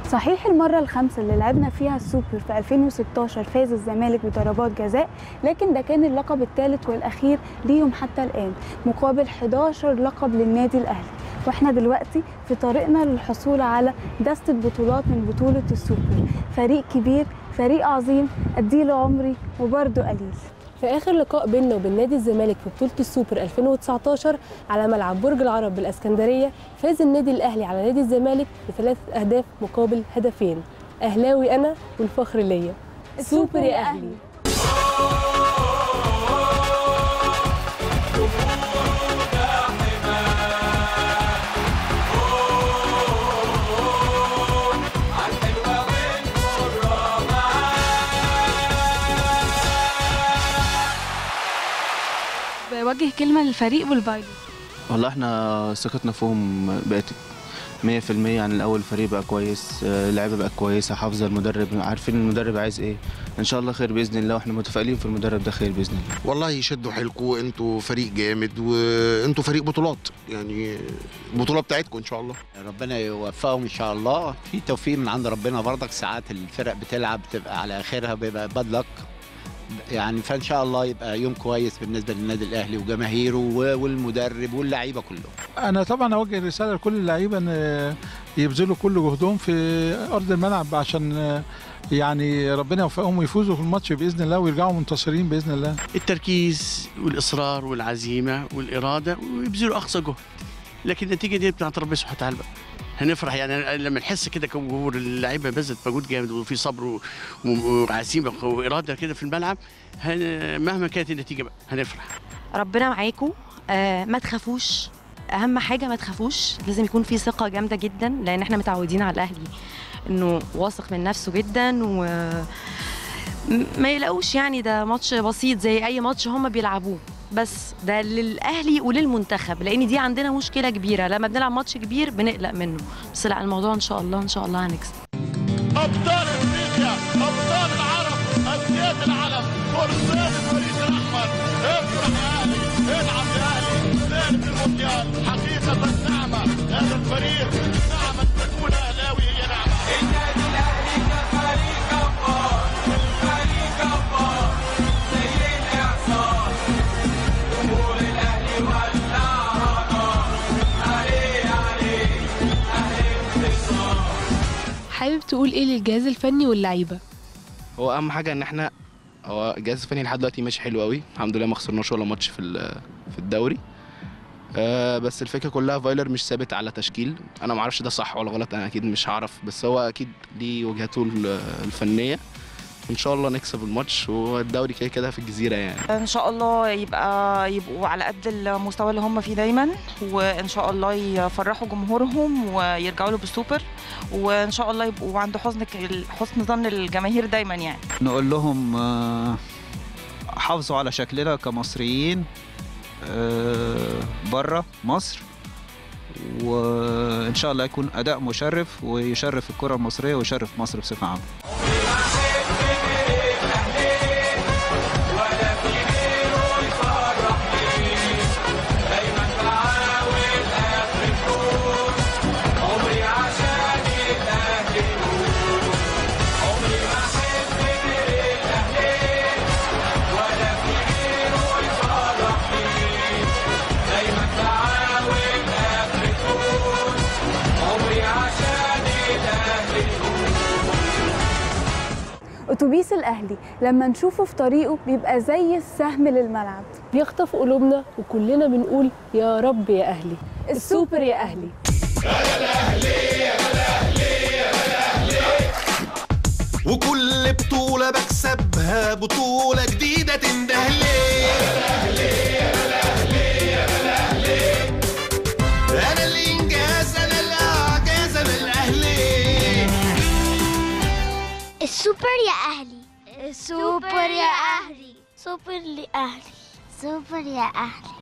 صحيح المرة الخامسة اللي لعبنا فيها السوبر في 2016 فاز الزمالك بضربات جزاء لكن ده كان اللقب الثالث والأخير ليهم حتى الآن مقابل 11 لقب للنادي الأهلي واحنا دلوقتي في طريقنا للحصول على دستة بطولات من بطولة السوبر فريق كبير فريق عظيم أديله عمري وبرضه قليل في آخر لقاء بيننا وبين نادي الزمالك في بطولة السوبر 2019 على ملعب برج العرب بالإسكندرية فاز النادي الأهلي على نادي الزمالك بثلاثة أهداف مقابل هدفين أهلاوي أنا والفخر ليا سوبر يا أهلي بوجه كلمة للفريق والفايلوت والله احنا ثقتنا فيهم بقت 100% عن الاول الفريق بقى كويس آه، اللعيبه بقى كويسه حافظه المدرب عارفين المدرب عايز ايه ان شاء الله خير باذن الله واحنا متفائلين في المدرب ده خير باذن الله والله يشدوا حيلكم انتوا فريق جامد وانتوا فريق بطولات يعني البطوله بتاعتكم ان شاء الله ربنا يوفقهم ان شاء الله في توفيق من عند ربنا برضك ساعات الفرق بتلعب بتبقى على اخرها بيبقى باد لك يعني فان شاء الله يبقى يوم كويس بالنسبه للنادي الاهلي وجماهيره و- والمدرب واللعيبه كلهم انا طبعا اوجه رساله لكل اللعيبه ان يبذلوا كل جهدهم في ارض الملعب عشان يعني ربنا يوفقهم ويفوزوا في الماتش باذن الله ويرجعوا منتصرين باذن الله التركيز والإصرار والعزيمة والإرادة ويبذلوا أقصى جهد لكن النتيجة دي بتاعت ربنا سبحانه وتعالى بقى. هنفرح يعني لما نحس كده كجمهور اللعيبه بذلت مجهود جامد وفي صبر و- و- وعزيمه واراده كده في الملعب هن- مهما كانت النتيجه بقى هنفرح ربنا معاكم آه ما تخافوش اهم حاجه ما تخافوش لازم يكون في ثقه جامده جدا لان احنا متعودين على الاهلي انه واثق من نفسه جدا و م- ما يلاقوش يعني ده ماتش بسيط زي اي ماتش هم بيلعبوه بس ده للاهلي وللمنتخب لان دي عندنا مشكله كبيره لما بنلعب ماتش كبير بنقلق منه بس لا الموضوع ان شاء الله ان شاء الله هنكسب ابطال افريقيا ابطال العرب انديه العالم فرسان الفريق الاحمر افرح يا اهلي العب يا اهلي ثالث المونديال حقيقه نعمه هذا الفريق نعمه تكون اهلاوي هي نعمه النادي الاهلي كفريق جبار الفريق جبار زي الاعصار جمهور الاهلي ولع نار عليه عليه اهلي انتصار حابب تقول إيه للجهاز الفني واللعيبة هو اهم حاجه ان احنا هو الجهاز الفني لحد دلوقتي ماشي حلو قوي الحمد لله ما خسرناش ولا ماتش في ال- في الدوري آه بس الفكره كلها فايلر مش ثابت على تشكيل انا ما اعرفش ده صح ولا غلط انا اكيد مش هعرف بس هو اكيد ليه وجهته ال- الفنيه ان شاء الله نكسب الماتش والدوري كده كده في الجزيره يعني ان شاء الله يبقى يبقوا على قد المستوى اللي هم فيه دايما وان شاء الله يفرحوا جمهورهم ويرجعوا له بالسوبر وان شاء الله يبقوا عند حسن حسن ظن الجماهير دايما يعني نقول لهم آه، حافظوا على شكلنا كمصريين بره مصر وان شاء الله يكون اداء مشرف ويشرف الكره المصريه ويشرف مصر بصفه عامه أتوبيس الأهلي لما نشوفه في طريقه بيبقى زي السهم للملعب بيخطف قلوبنا وكلنا بنقول يا رب يا أهلي السوبر يا أهلي وكل بطولة بكسبها بطولة جديدة تنده أنا الإنجاز أنا الإعجاز أنا الأهلي السوبر يا أهلي السوبر يا أهلي سوبر لأهلي سوبر يا أهلي